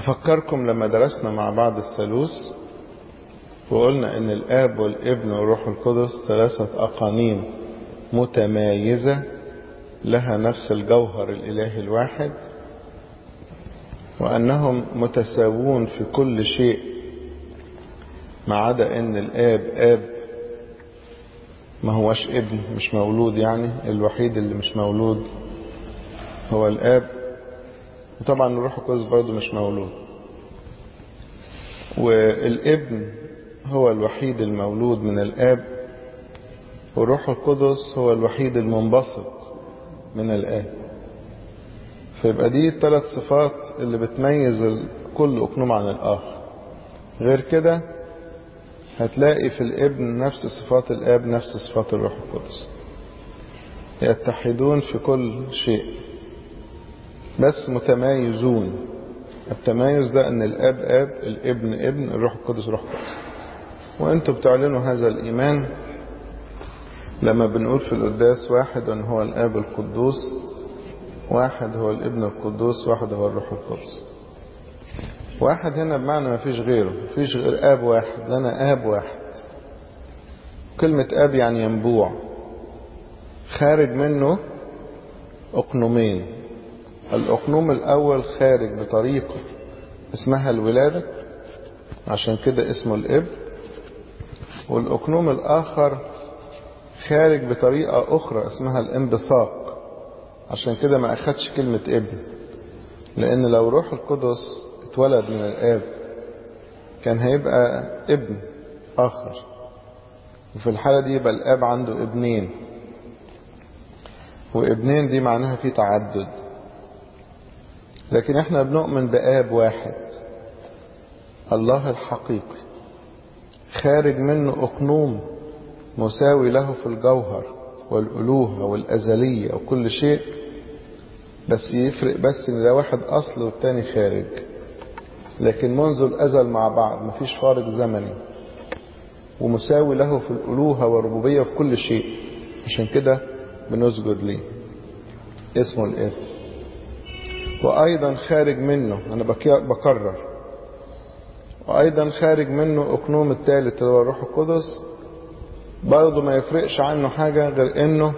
أفكركم لما درسنا مع بعض الثالوث وقلنا إن الآب والابن والروح القدس ثلاثة أقانيم متمايزة لها نفس الجوهر الإلهي الواحد وأنهم متساوون في كل شيء ما عدا إن الآب آب ما هوش ابن مش مولود يعني الوحيد اللي مش مولود هو الآب وطبعا الروح القدس برضه مش مولود والابن هو الوحيد المولود من الآب والروح القدس هو الوحيد المنبثق من الآب فيبقى دي الثلاث صفات اللي بتميز كل أقنوم عن الآخر غير كده هتلاقي في الابن نفس صفات الآب نفس صفات الروح القدس يتحدون في كل شيء بس متمايزون التمايز ده ان الاب اب الابن ابن الروح القدس روح قدس وانتم بتعلنوا هذا الايمان لما بنقول في القداس واحد ان هو الاب القدوس واحد هو الابن القدوس واحد هو الروح القدس واحد هنا بمعنى ما فيش غيره ما فيش غير اب واحد لنا اب واحد كلمة اب يعني ينبوع خارج منه اقنومين الأقنوم الأول خارج بطريقة اسمها الولادة عشان كده اسمه الإب والأقنوم الآخر خارج بطريقة أخرى اسمها الانبثاق عشان كده ما أخدش كلمة ابن لأن لو روح القدس اتولد من الآب كان هيبقى ابن آخر وفي الحالة دي يبقى الآب عنده ابنين وابنين دي معناها في تعدد لكن احنا بنؤمن بآب واحد الله الحقيقي خارج منه أقنوم مساوي له في الجوهر والألوهة والأزلية وكل شيء بس يفرق بس ان ده واحد أصل والتاني خارج لكن منذ الأزل مع بعض مفيش فارق زمني ومساوي له في الألوهة والربوبية في كل شيء عشان كده بنسجد ليه اسمه الآب وأيضا خارج منه أنا بكرر وأيضا خارج منه أقنوم الثالث اللي هو الروح القدس برضه ما يفرقش عنه حاجة غير إنه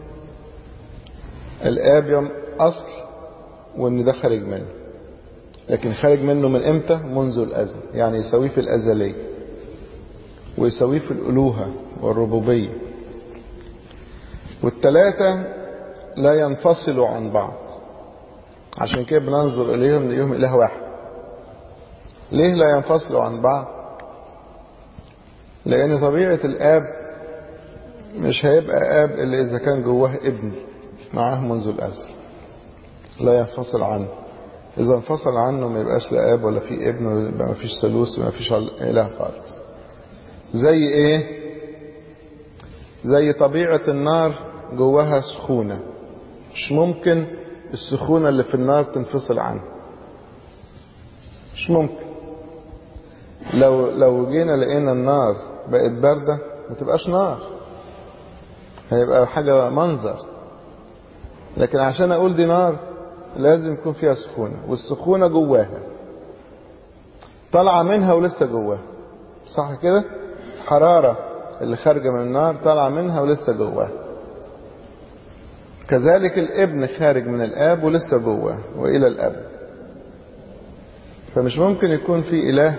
الآب يوم أصل وإن ده خارج منه لكن خارج منه من إمتى؟ منذ الأزل يعني يساويه في الأزلية ويساويه في الألوهة والربوبية والثلاثة لا ينفصلوا عن بعض عشان كده بننظر إليهم نلاقيهم إله واحد ليه لا ينفصلوا عن بعض لأن طبيعة الآب مش هيبقى آب إلا إذا كان جواه ابن معاه منذ الأزل لا ينفصل عنه إذا انفصل عنه ما يبقاش لا آب ولا في ابن ولا يبقى ما فيش ثالوث ما فيش إله خالص زي إيه زي طبيعة النار جواها سخونة مش ممكن السخونة اللي في النار تنفصل عنه مش ممكن لو لو جينا لقينا النار بقت باردة ما تبقاش نار هيبقى حاجة منظر لكن عشان أقول دي نار لازم يكون فيها سخونة والسخونة جواها طالعة منها ولسه جواها صح كده حرارة اللي خارجة من النار طالعة منها ولسه جواها كذلك الابن خارج من الاب ولسه جواه والى الابد فمش ممكن يكون في اله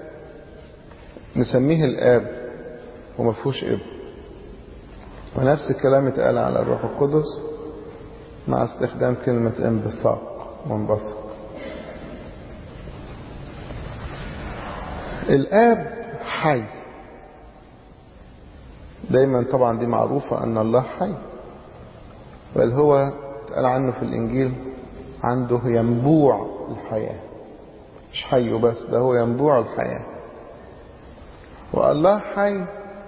نسميه الاب وما فيهوش ابن ونفس الكلام اتقال على الروح القدس مع استخدام كلمة انبثاق منبثق الاب حي دايما طبعا دي معروفة ان الله حي بل هو اتقال عنه في الإنجيل عنده ينبوع الحياة مش حي بس ده هو ينبوع الحياة والله حي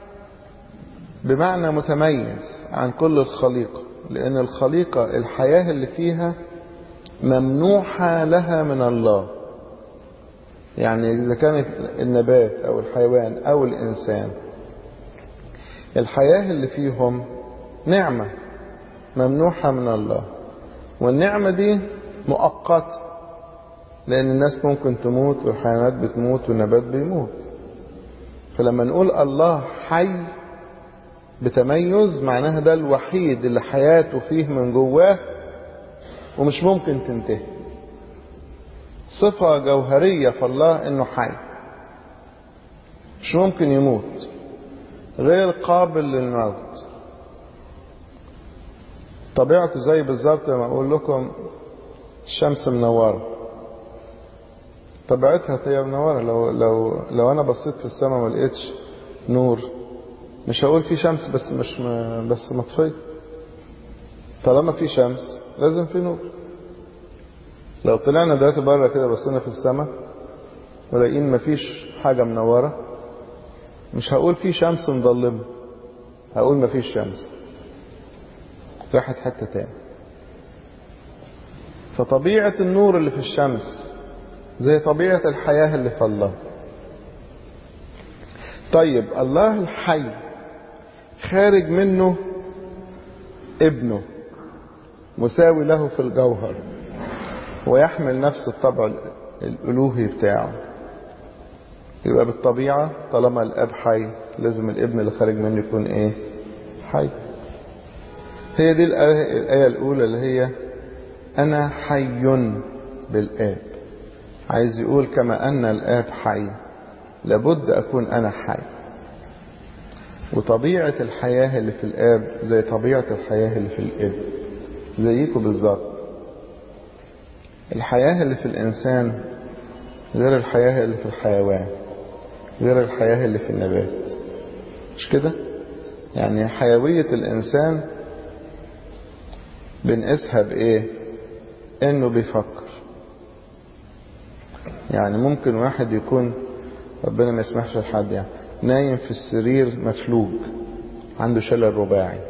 بمعنى متميز عن كل الخليقة لأن الخليقة الحياة اللي فيها ممنوحة لها من الله يعني إذا كان النبات أو الحيوان أو الإنسان الحياة اللي فيهم نعمة ممنوحة من الله والنعمة دي مؤقتة لأن الناس ممكن تموت والحيوانات بتموت والنبات بيموت فلما نقول الله حي بتميز معناها ده الوحيد اللي حياته فيه من جواه ومش ممكن تنتهي صفة جوهرية في الله انه حي مش ممكن يموت غير قابل للموت طبيعته زي بالظبط لما اقول لكم الشمس منوره طبيعتها هي منوره لو لو لو انا بصيت في السماء ما لقيتش نور مش هقول في شمس بس مش م... بس مطفيه طالما في شمس لازم في نور لو طلعنا دلوقتي بره كده بصينا في السماء ولاقيين مفيش حاجه منوره مش هقول في شمس مظلمه هقول مفيش شمس راحت حته تاني فطبيعه النور اللي في الشمس زي طبيعه الحياه اللي في الله طيب الله الحي خارج منه ابنه مساوي له في الجوهر ويحمل نفس الطبع الألوهي بتاعه يبقى بالطبيعة طالما الأب حي لازم الابن اللي خارج منه يكون إيه حي هي دي الآية, الآية الأولى اللي هي أنا حي بالآب عايز يقول كما أن الآب حي لابد أكون أنا حي وطبيعة الحياة اللي في الآب زي طبيعة الحياة اللي في الابن زيكم بالظبط الحياة اللي في الإنسان غير الحياة اللي في الحيوان غير الحياة اللي في النبات مش كده يعني حيوية الإنسان بنقيسها بإيه إنه بيفكر يعني ممكن واحد يكون ربنا ما يسمحش لحد يعني نايم في السرير مفلوج عنده شلل رباعي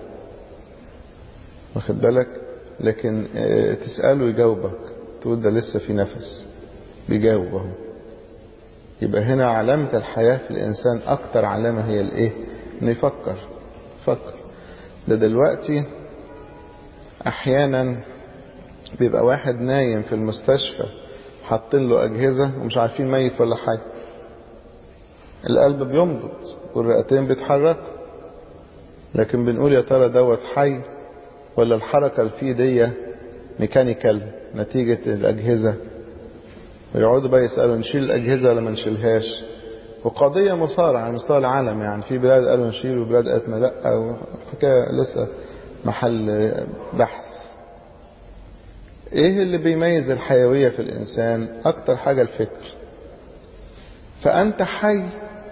واخد بالك لكن تسأله يجاوبك تقول ده لسه في نفس بيجاوب اهو يبقى هنا علامة الحياة في الإنسان أكتر علامة هي الإيه؟ إنه يفكر فكر ده دلوقتي أحيانا بيبقى واحد نايم في المستشفى حاطين له أجهزة ومش عارفين ميت ولا حي القلب بينبض والرئتين بيتحركوا لكن بنقول يا ترى دوت حي ولا الحركة اللي فيه دي ميكانيكال نتيجة الأجهزة ويقعدوا بقى يسألوا نشيل الأجهزة ولا ما نشيلهاش وقضية مصارعة على مستوى العالم يعني في بلاد قالوا نشيل وبلاد قالت ما لا وحكاية لسه محل بحث ايه اللي بيميز الحيوية في الإنسان أكتر حاجة الفكر فأنت حي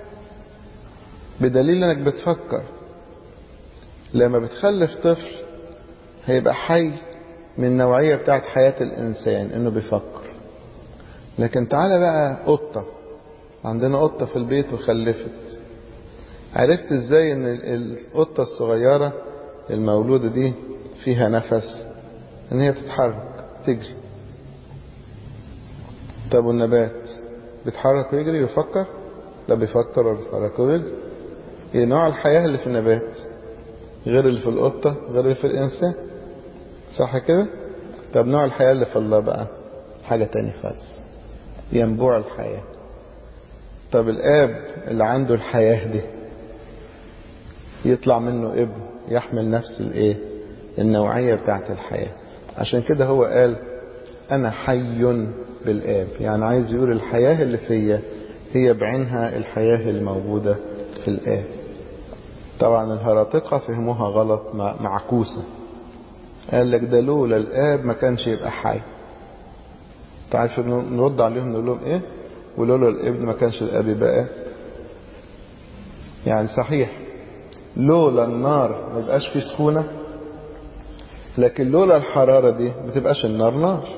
بدليل انك بتفكر لما بتخلف طفل هيبقى حي من النوعية بتاعت حياة الإنسان إنه بيفكر لكن تعالى بقى قطة عندنا قطة في البيت وخلفت عرفت ازاي ان القطة الصغيرة المولودة دي فيها نفس ان هي تتحرك تجري طب والنبات بيتحرك ويجري ويفكر لا بيفكر ولا بيتحرك ويجري ايه نوع الحياة اللي في النبات غير اللي في القطة غير اللي في الإنسان صح كده طب نوع الحياة اللي في الله بقى حاجة تانية خالص ينبوع الحياة طب الآب اللي عنده الحياة دي يطلع منه ابن يحمل نفس الايه النوعية بتاعت الحياة عشان كده هو قال أنا حي بالآب يعني عايز يقول الحياة اللي فيا هي بعينها الحياة الموجودة في الآب طبعا الهراطقة فهموها غلط معكوسة قال لك ده لولا الآب ما كانش يبقى حي تعرف نرد عليهم نقول لهم ايه ولولا الابن ما كانش الاب يبقى يعني صحيح لولا النار ما يبقاش في سخونه لكن لولا الحراره دي ما تبقاش النار نار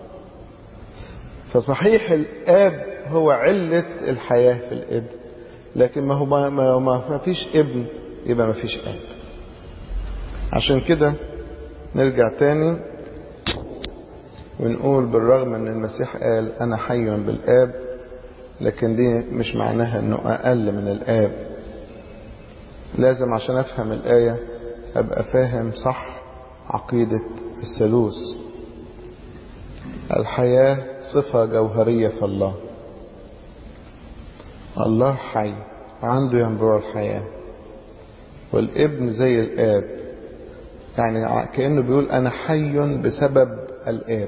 فصحيح الاب هو عله الحياه في الابن لكن ما هو ما, ما, ما فيش ابن يبقى ما فيش اب عشان كده نرجع تاني ونقول بالرغم ان المسيح قال انا حي بالاب لكن دي مش معناها انه اقل من الاب لازم عشان افهم الايه ابقى فاهم صح عقيده الثالوث الحياة صفة جوهرية في الله الله حي عنده ينبوع الحياة والابن زي الآب يعني كأنه بيقول أنا حي بسبب الآب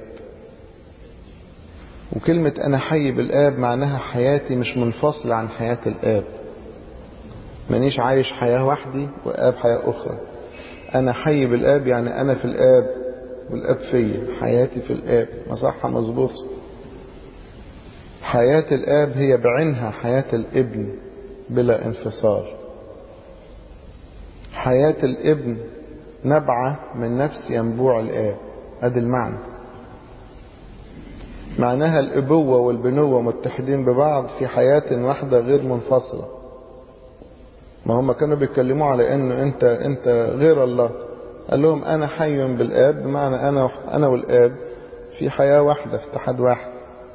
وكلمة أنا حي بالآب معناها حياتي مش منفصلة عن حياة الآب مانيش عايش حياة وحدي وآب حياة أخرى أنا حي بالآب يعني أنا في الآب والآب فيا حياتي في الآب مصحة مظبوط حياة الآب هي بعينها حياة الابن بلا انفصال حياة الابن نبعة من نفس ينبوع الآب ادي المعنى معناها الأبوة والبنوة متحدين ببعض في حياة واحدة غير منفصلة ما هم كانوا بيتكلموا على انه انت انت غير الله قال لهم انا حي بالاب بمعنى انا انا والاب في حياة واحدة في اتحاد واحد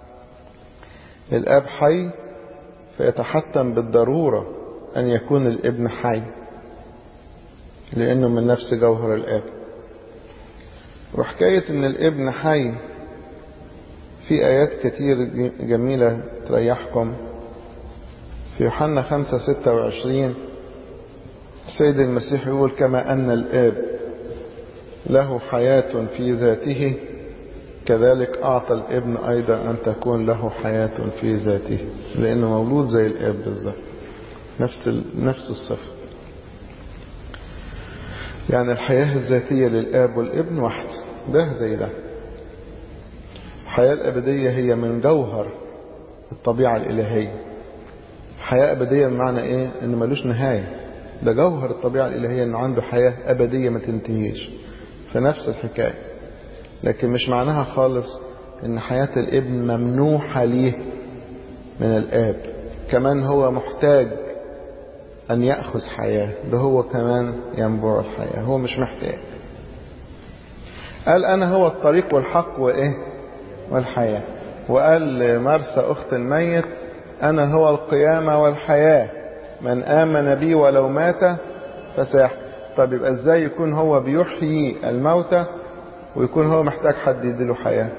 الاب حي فيتحتم بالضرورة ان يكون الابن حي لانه من نفس جوهر الاب وحكاية ان الابن حي في ايات كتير جميلة تريحكم في يوحنا خمسة ستة وعشرين السيد المسيح يقول كما أن الآب له حياة في ذاته كذلك أعطى الابن أيضا أن تكون له حياة في ذاته لأنه مولود زي الآب بالظبط نفس نفس الصفة يعني الحياة الذاتية للآب والابن واحدة ده زي ده الحياة الأبدية هي من جوهر الطبيعة الإلهية حياة أبدية بمعنى إيه؟ إنه ملوش نهاية ده جوهر الطبيعة الإلهية إنه عنده حياة أبدية ما تنتهيش فنفس الحكاية لكن مش معناها خالص إن حياة الابن ممنوحة ليه من الآب كمان هو محتاج أن يأخذ حياة ده هو كمان ينبوع الحياة هو مش محتاج قال أنا هو الطريق والحق وإيه والحياة وقال لمرسى أخت الميت أنا هو القيامة والحياة من آمن بي ولو مات فسيحيا طب يبقى ازاي يكون هو بيحيي الموتى ويكون هو محتاج حد يديله حياة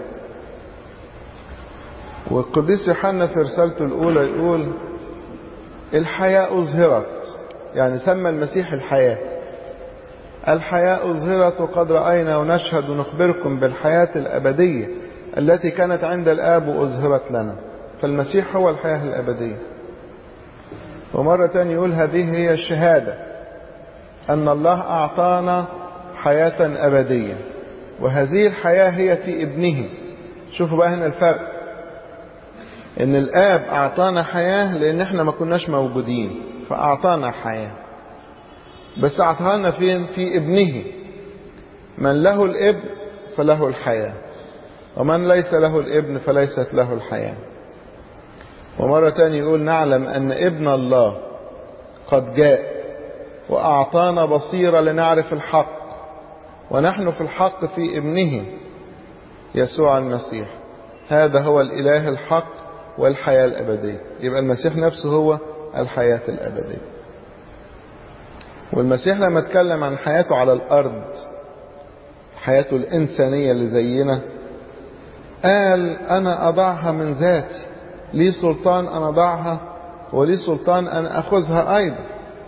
والقديس يوحنا في رسالته الأولى يقول الحياة أظهرت يعني سمى المسيح الحياة الحياة أظهرت وقد رأينا ونشهد ونخبركم بالحياة الأبدية التي كانت عند الآب وأظهرت لنا فالمسيح هو الحياة الأبدية ومرة تانية يقول هذه هي الشهادة أن الله أعطانا حياة أبدية وهذه الحياة هي في ابنه شوفوا بقى هنا الفرق ان الاب اعطانا حياة لان احنا ما كناش موجودين فاعطانا حياة بس اعطانا فين في ابنه من له الابن فله الحياة ومن ليس له الابن فليست له الحياة ومرة تانية يقول نعلم أن ابن الله قد جاء وأعطانا بصيرة لنعرف الحق ونحن في الحق في ابنه يسوع المسيح هذا هو الإله الحق والحياة الأبدية يبقى المسيح نفسه هو الحياة الأبدية والمسيح لما اتكلم عن حياته على الأرض حياته الإنسانية اللي زينا قال أنا أضعها من ذاتي لي سلطان أن أضعها ولي سلطان أن أخذها أيضا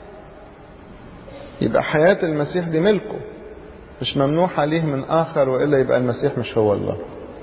يبقى حياة المسيح دي ملكه مش ممنوح عليه من آخر وإلا يبقى المسيح مش هو الله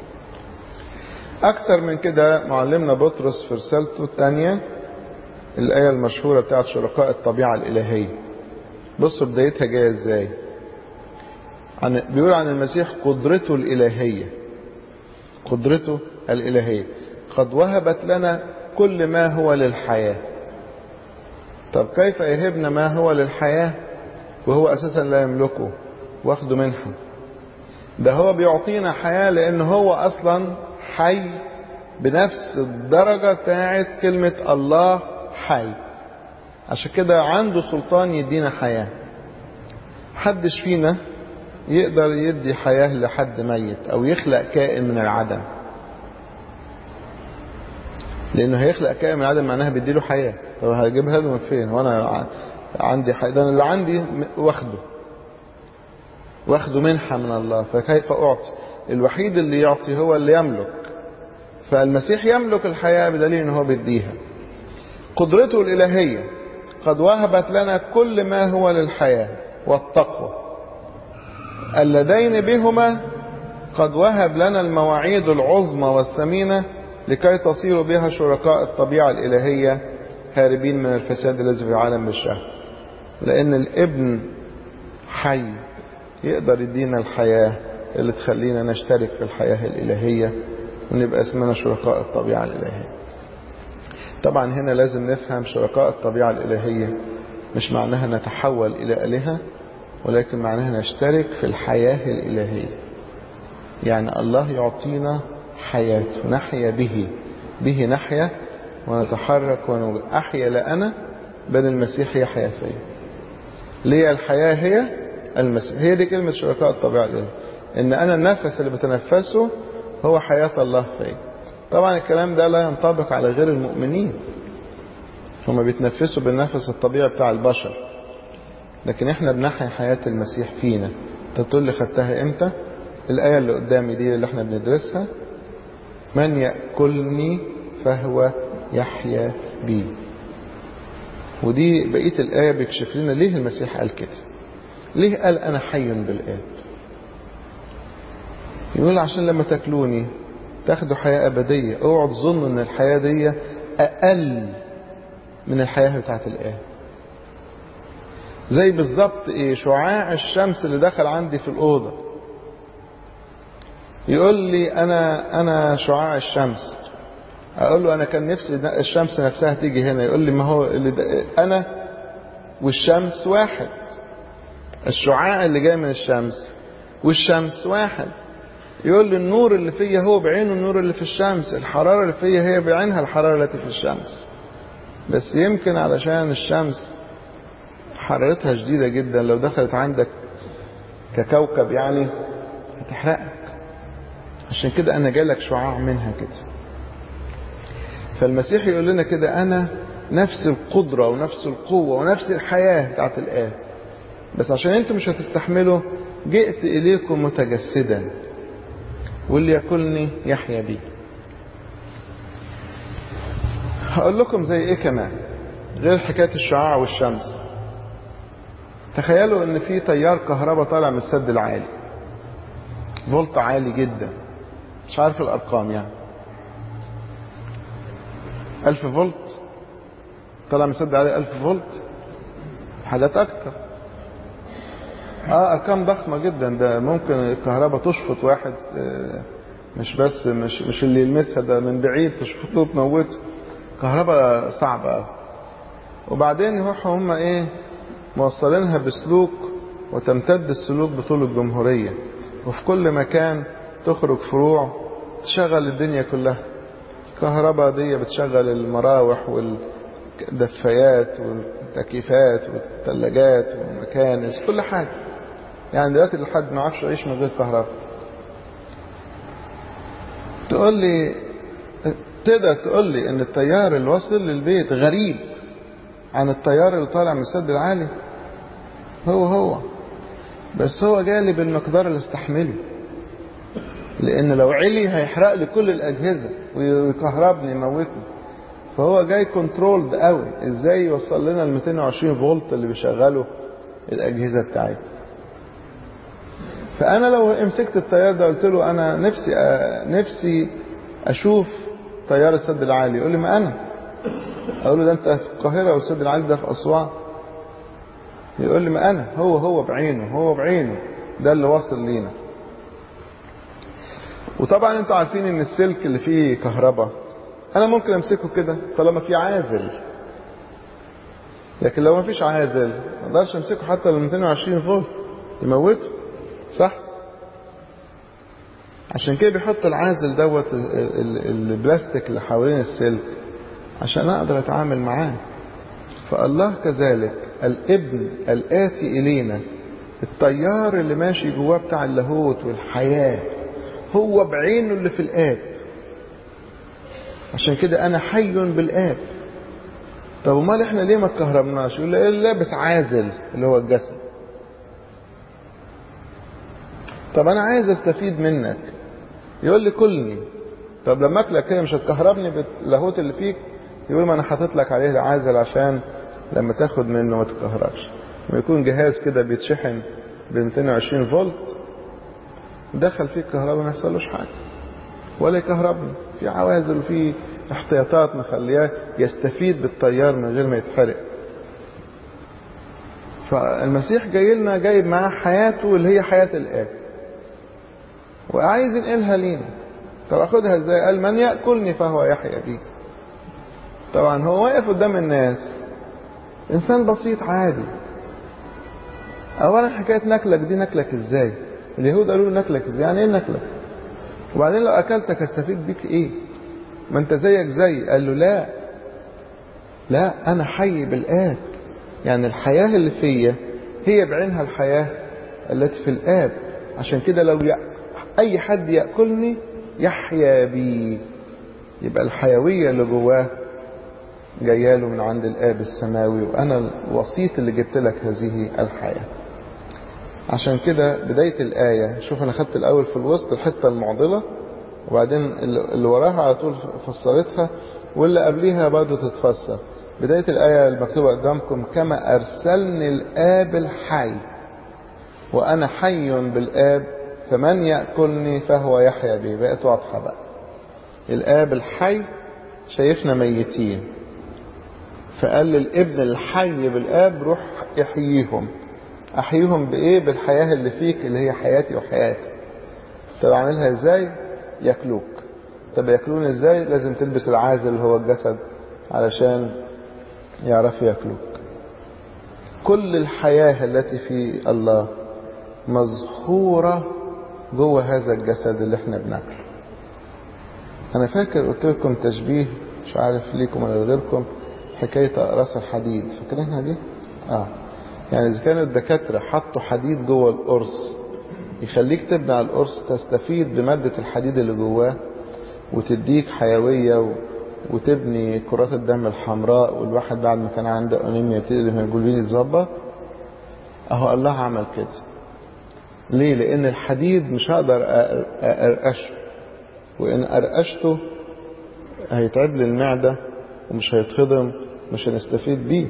أكتر من كده معلمنا بطرس في رسالته الثانية الآية المشهورة بتاعت شركاء الطبيعة الإلهية بصوا بدايتها جاية ازاي عن بيقول عن المسيح قدرته الإلهية قدرته الإلهية قد وهبت لنا كل ما هو للحياة طب كيف يهبنا ما هو للحياة وهو أساسا لا يملكه واخده منها ده هو بيعطينا حياة لأن هو أصلا حي بنفس الدرجة بتاعت كلمة الله حي عشان كده عنده سلطان يدينا حياة حدش فينا يقدر يدي حياة لحد ميت أو يخلق كائن من العدم لأنه هيخلق كائن من العدم معناها بيديله حياة طب هجيبها له من فين وأنا عندي حياة ده أنا اللي عندي واخده واخده منحة من الله فكيف أعطي الوحيد اللي يعطي هو اللي يملك فالمسيح يملك الحياة بدليل أنه هو بيديها قدرته الإلهية قد وهبت لنا كل ما هو للحياة والتقوى اللذين بهما قد وهب لنا المواعيد العظمى والثمينة لكي تصيروا بها شركاء الطبيعة الإلهية هاربين من الفساد الذي في العالم بالشهر لأن الابن حي يقدر يدينا الحياة اللي تخلينا نشترك في الحياة الإلهية ونبقى اسمنا شركاء الطبيعة الإلهية طبعا هنا لازم نفهم شركاء الطبيعة الإلهية مش معناها نتحول إلى آلهة ولكن معناها نشترك في الحياة الإلهية يعني الله يعطينا حياة نحيا به به نحيا ونتحرك ونقول أحيا لا أنا بل المسيح يحيا فيا ليه الحياة هي المسيح هي دي كلمة شركاء الطبيعة الإلهية إن أنا النفس اللي بتنفسه هو حياة الله فيا طبعا الكلام ده لا ينطبق على غير المؤمنين هما بيتنفسوا بالنفس الطبيعي بتاع البشر لكن احنا بنحيا حياة المسيح فينا انت تقول لي خدتها امتى الآية اللي قدامي دي اللي احنا بندرسها من يأكلني فهو يحيا بي ودي بقية الآية بيكشف لنا ليه المسيح قال كده ليه قال أنا حي بالآب يقول عشان لما تاكلوني تاخدوا حياة أبدية اوعوا تظنوا ان الحياة دي أقل من الحياة بتاعت الآب زي بالظبط ايه شعاع الشمس اللي دخل عندي في الأوضة يقول لي أنا أنا شعاع الشمس أقول له أنا كان نفسي الشمس نفسها تيجي هنا يقول لي ما هو اللي أنا والشمس واحد الشعاع اللي جاي من الشمس والشمس واحد يقول لي النور اللي فيا هو بعينه النور اللي في الشمس الحرارة اللي فيا هي بعينها الحرارة التي في الشمس بس يمكن علشان الشمس حرارتها شديدة جدا لو دخلت عندك ككوكب يعني هتحرقك عشان كده أنا جالك شعاع منها كده فالمسيح يقول لنا كده أنا نفس القدرة ونفس القوة ونفس الحياة بتاعت الآب بس عشان انتم مش هتستحملوا جئت إليكم متجسدا واللي ياكلني يحيا بي هقول لكم زي ايه كمان غير حكاية الشعاع والشمس تخيلوا ان في تيار كهرباء طالع من السد العالي فولت عالي جدا مش عارف الارقام يعني ألف فولت طلع من السد العالي ألف فولت حاجات أكتر اه ارقام ضخمه جدا ده ممكن الكهرباء تشفط واحد مش بس مش مش اللي يلمسها ده من بعيد تشفطه تموته كهرباء صعبه قوي وبعدين يروحوا هم ايه موصلينها بسلوك وتمتد السلوك بطول الجمهوريه وفي كل مكان تخرج فروع تشغل الدنيا كلها الكهرباء دي بتشغل المراوح والدفايات والتكييفات والثلاجات والمكانس كل حاجه يعني دلوقتي الحد ما عرفش يعيش من غير كهرباء تقول لي تقدر تقول لي ان التيار اللي وصل للبيت غريب عن التيار اللي طالع من السد العالي هو هو بس هو جالي بالمقدار اللي استحمله لان لو علي هيحرق لي كل الاجهزه ويكهربني يموتني فهو جاي كنترولد قوي ازاي يوصل لنا ال 220 فولت اللي بيشغلوا الاجهزه بتاعتنا فانا لو مسكت التيار ده قلت له انا نفسي نفسي اشوف تيار السد العالي يقول لي ما انا اقول له ده انت في القاهره والسد العالي ده في اسوان يقول لي ما انا هو هو بعينه هو بعينه ده اللي واصل لينا وطبعا انتوا عارفين ان السلك اللي فيه كهرباء انا ممكن امسكه كده طالما في عازل لكن لو ما فيش عازل ما اقدرش امسكه حتى لو 220 فولت يموته صح عشان كده بيحط العازل دوت البلاستيك اللي حوالين السلك عشان اقدر اتعامل معاه فالله كذلك الابن الاتي الينا التيار اللي ماشي جواه بتاع اللاهوت والحياه هو بعينه اللي في الاب عشان كده انا حي بالاب طب امال احنا ليه ما اتكهربناش يقول لي لابس عازل اللي هو الجسد طب انا عايز استفيد منك يقول لي كلني طب لما اكلك كده مش هتكهربني باللاهوت اللي فيك يقول ما انا حاطط لك عليه عازل عشان لما تاخد منه ما تتكهربش لما يكون جهاز كده بيتشحن ب 220 فولت دخل فيه الكهرباء ما يحصلوش حاجه ولا يكهربني في عوازل وفي احتياطات مخلياه يستفيد بالتيار من غير ما يتحرق فالمسيح جاي لنا جايب معاه حياته اللي هي حياة الآب وعايز ينقلها لينا طب اخدها ازاي قال من يأكلني فهو يحيا بي طبعا هو واقف قدام الناس انسان بسيط عادي اولا حكاية نكلك دي نكلك ازاي اليهود قالوا له نكلك ازاي يعني ايه نكلك وبعدين لو اكلتك استفيد بيك ايه ما انت زيك زي قال له لا لا انا حي بالاب يعني الحياة اللي فيا هي بعينها الحياة التي في الاب عشان كده لو يأ... اي حد يأكلني يحيا بي يبقى الحيوية اللي جواه جايه له من عند الاب السماوي وانا الوسيط اللي جبت لك هذه الحياه عشان كده بداية الآية شوف أنا خدت الأول في الوسط الحتة المعضلة وبعدين اللي وراها على طول فسرتها واللي قبليها برضه تتفسر بداية الآية المكتوبة قدامكم كما أرسلني الآب الحي وأنا حي بالآب فمن يأكلني فهو يحيا بي بقت واضحة بقى الآب الحي شايفنا ميتين فقال للابن الحي بالآب روح احييهم احييهم بايه بالحياه اللي فيك اللي هي حياتي وحياتك طب اعملها ازاي ياكلوك طب ياكلون ازاي لازم تلبس العازل اللي هو الجسد علشان يعرفوا ياكلوك كل الحياه التي في الله مظهوره جوه هذا الجسد اللي احنا بناكله انا فاكر قلت لكم تشبيه مش عارف ليكم ولا لغيركم حكايه اقراص الحديد فاكرينها دي اه يعني إذا كانوا الدكاترة حطوا حديد جوه القرص يخليك تبني القرص تستفيد بمادة الحديد اللي جواه وتديك حيوية و... وتبني كرات الدم الحمراء والواحد بعد ما كان عنده أنيميا يبتدي الهيموجلوبين يتظبط أهو الله عمل كده ليه؟ لأن الحديد مش هقدر أرقشه وإن أرقشته هيتعب لي المعدة ومش هيتهضم مش هنستفيد بيه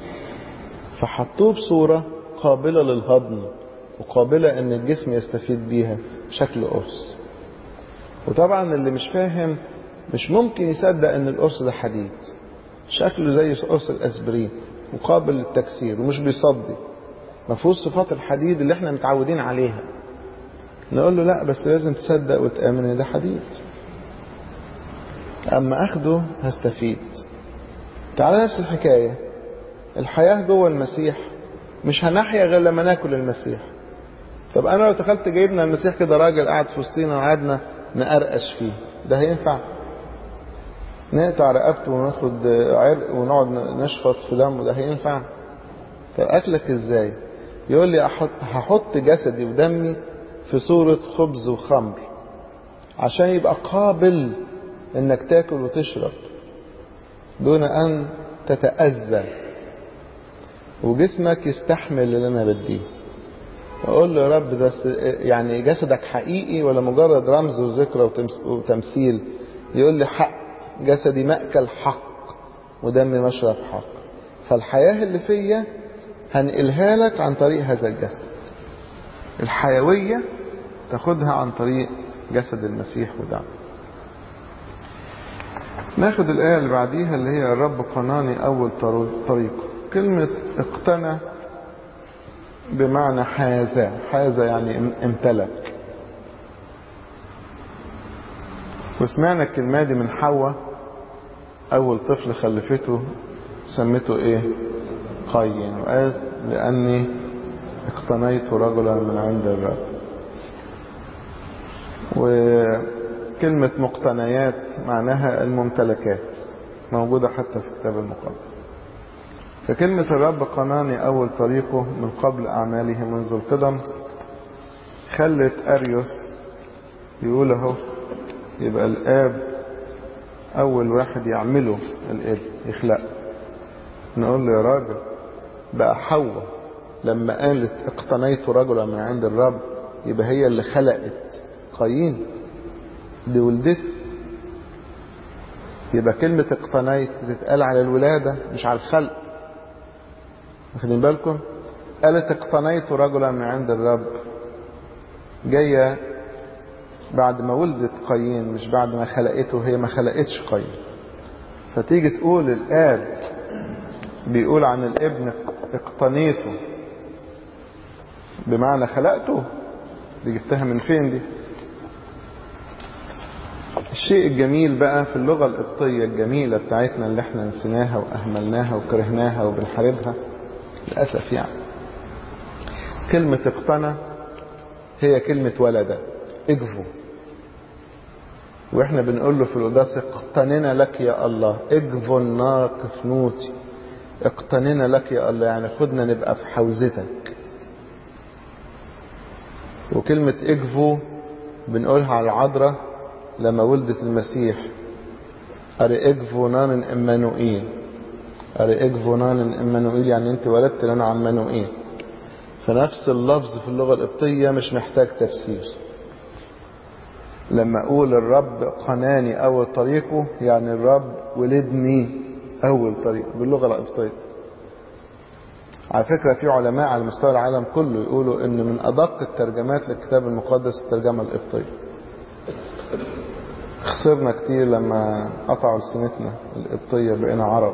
فحطوه بصورة قابلة للهضم وقابلة ان الجسم يستفيد بيها بشكل قرص وطبعا اللي مش فاهم مش ممكن يصدق ان القرص ده حديد شكله زي قرص الاسبرين وقابل للتكسير ومش بيصدي ما فيهوش صفات الحديد اللي احنا متعودين عليها نقول له لا بس لازم تصدق وتآمن ان ده حديد اما اخده هستفيد تعالى نفس الحكايه الحياة جوه المسيح مش هنحيا غير لما ناكل المسيح طب انا لو دخلت جايبنا المسيح كده راجل قاعد في وسطينا وقعدنا نقرقش فيه ده هينفع نقطع رقبته وناخد عرق ونقعد نشفط في دمه ده هينفع طب اكلك ازاي يقول لي أحط هحط جسدي ودمي في صورة خبز وخمر عشان يبقى قابل انك تاكل وتشرب دون ان تتأذى وجسمك يستحمل اللي انا بديه اقول له يا رب ده يعني جسدك حقيقي ولا مجرد رمز وذكرى وتمثيل يقول لي حق جسدي مأكل حق ودمي مشرب حق فالحياة اللي فيا هنقلها لك عن طريق هذا الجسد الحيوية تاخدها عن طريق جسد المسيح ودمه ناخد الآية اللي بعديها اللي هي الرب قناني أول طريقه كلمة اقتنى بمعنى حاز حاز يعني امتلك وسمعنا الكلمة دي من حواء أول طفل خلفته سمته إيه قايين وقال لأني اقتنيت رجلا من عند الرب وكلمة مقتنيات معناها الممتلكات موجودة حتى في الكتاب المقدس فكلمة الرب قناني أول طريقه من قبل أعماله منذ القدم خلت أريوس يقول اهو يبقى الآب أول واحد يعمله الابن يخلق نقول له يا راجل بقى حواء لما قالت اقتنيت رجلا من عند الرب يبقى هي اللي خلقت قايين دي ولدته يبقى كلمة اقتنيت تتقال على الولادة مش على الخلق واخدين بالكم قالت اقتنيت رجلا من عند الرب جاية بعد ما ولدت قايين مش بعد ما خلقته هي ما خلقتش قايين فتيجي تقول الآب بيقول عن الابن اقتنيته بمعنى خلقته دي جبتها من فين دي الشيء الجميل بقى في اللغة القبطية الجميلة بتاعتنا اللي احنا نسيناها وأهملناها وكرهناها وبنحاربها للأسف يعني كلمة اقتنى هي كلمة ولد اجفو واحنا بنقول له في القداس اقتننا لك يا الله اجفو النار كفنوتي اقتننا لك يا الله يعني خدنا نبقى في حوزتك وكلمة اجفو بنقولها على العذراء لما ولدت المسيح أري اجفو نان امانوئيل أري اجفو نان امانوئيل يعني انت ولدت لنا عمانوئيل فنفس اللفظ في اللغة القبطية مش محتاج تفسير لما أقول الرب قناني أول طريقه يعني الرب ولدني أول طريق باللغة القبطية على فكرة في علماء على مستوى العالم كله يقولوا إن من أدق الترجمات للكتاب المقدس الترجمة القبطية خسرنا كتير لما قطعوا لسنتنا القبطية بقينا عرب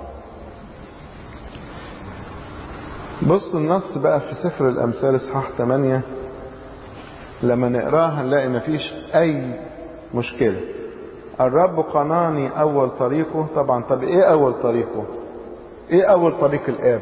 بص النص بقى في سفر الأمثال إصحاح 8 لما نقراه هنلاقي مفيش أي مشكلة الرب قناني أول طريقه طبعا طب إيه أول طريقه إيه أول طريق الآب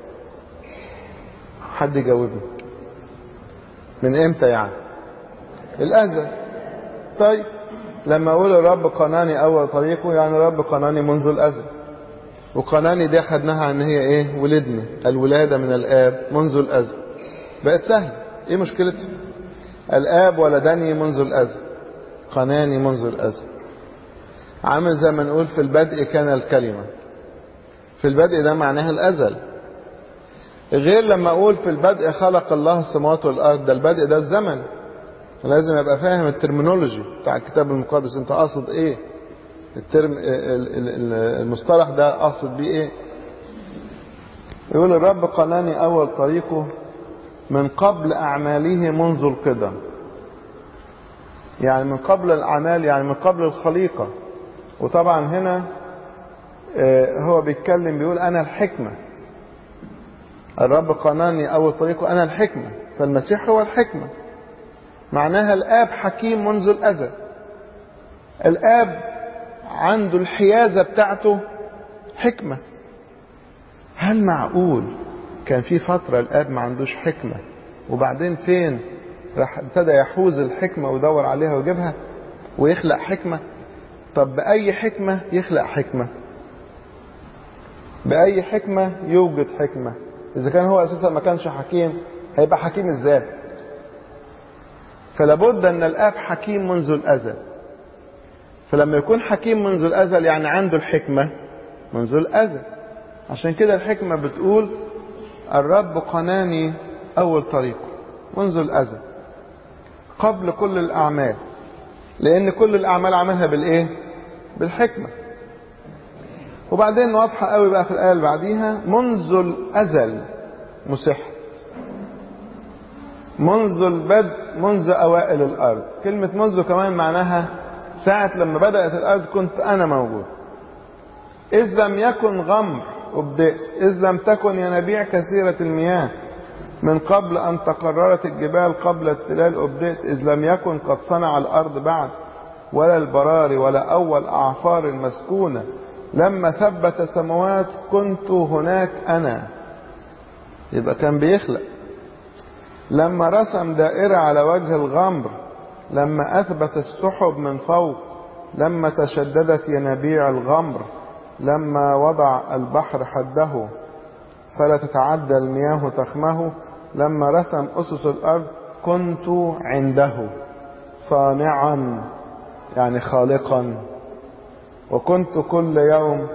حد يجاوبني من إمتى يعني الأزل طيب لما أقول الرب قناني أول طريقه يعني الرب قناني منذ الأزل وقناني دي خدناها ان هي ايه ولدني الولادة من الآب منذ الأزل بقت سهلة ايه مشكلتها الآب ولدني منذ الأزل قناني منذ الأزل عامل زي ما نقول في البدء كان الكلمة في البدء ده معناها الأزل غير لما أقول في البدء خلق الله السماوات والأرض ده البدء ده الزمن لازم أبقى فاهم الترمينولوجي بتاع الكتاب المقدس أنت قاصد إيه الترم المصطلح ده قاصد بيه إيه يقول الرب قناني أول طريقه من قبل أعماله منذ القدم يعني من قبل الأعمال يعني من قبل الخليقة وطبعا هنا هو بيتكلم بيقول أنا الحكمة الرب قناني أول طريقه أنا الحكمة فالمسيح هو الحكمة معناها الآب حكيم منذ الأزل الآب عنده الحيازة بتاعته حكمة هل معقول كان في فترة الآب ما عندوش حكمة وبعدين فين راح ابتدى يحوز الحكمة ويدور عليها ويجيبها ويخلق حكمة طب بأي حكمة يخلق حكمة بأي حكمة يوجد حكمة إذا كان هو أساسا ما كانش حكيم هيبقى حكيم إزاي فلابد أن الآب حكيم منذ الأزل فلما يكون حكيم منذ الأزل يعني عنده الحكمة منذ الأزل عشان كده الحكمة بتقول الرب قناني أول طريقه منذ الأزل قبل كل الأعمال لأن كل الأعمال عملها بالإيه؟ بالحكمة وبعدين واضحة قوي بقى في الآية اللي بعديها منذ الأزل مسحت منذ البدء منذ أوائل الأرض كلمة منذ كمان معناها ساعة لما بدأت الأرض كنت أنا موجود إذ لم يكن غمر أبدأت إذ لم تكن ينابيع كثيرة المياه من قبل أن تقررت الجبال قبل التلال أبدأت إذ لم يكن قد صنع الأرض بعد ولا البراري ولا أول أعفار المسكونة لما ثبت سموات كنت هناك أنا يبقى كان بيخلق لما رسم دائرة على وجه الغمر لما أثبت السحب من فوق لما تشددت ينابيع الغمر لما وضع البحر حده فلا تتعدى المياه تخمه لما رسم أسس الأرض كنت عنده صانعا يعني خالقا وكنت كل يوم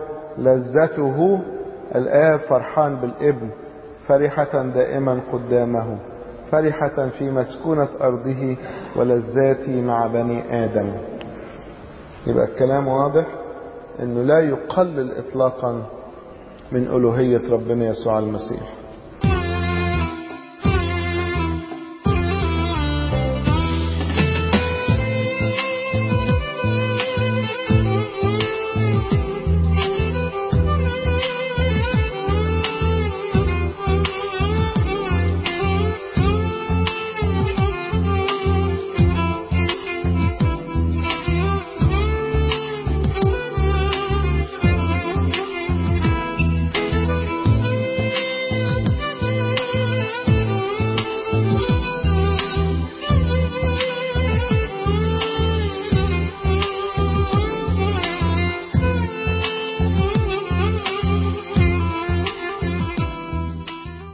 لذته الآب فرحان بالابن فرحة دائما قدامه فرحة في مسكونة أرضه ولذاتي مع بني آدم يبقى الكلام واضح أنه لا يقلل إطلاقا من ألوهية ربنا يسوع المسيح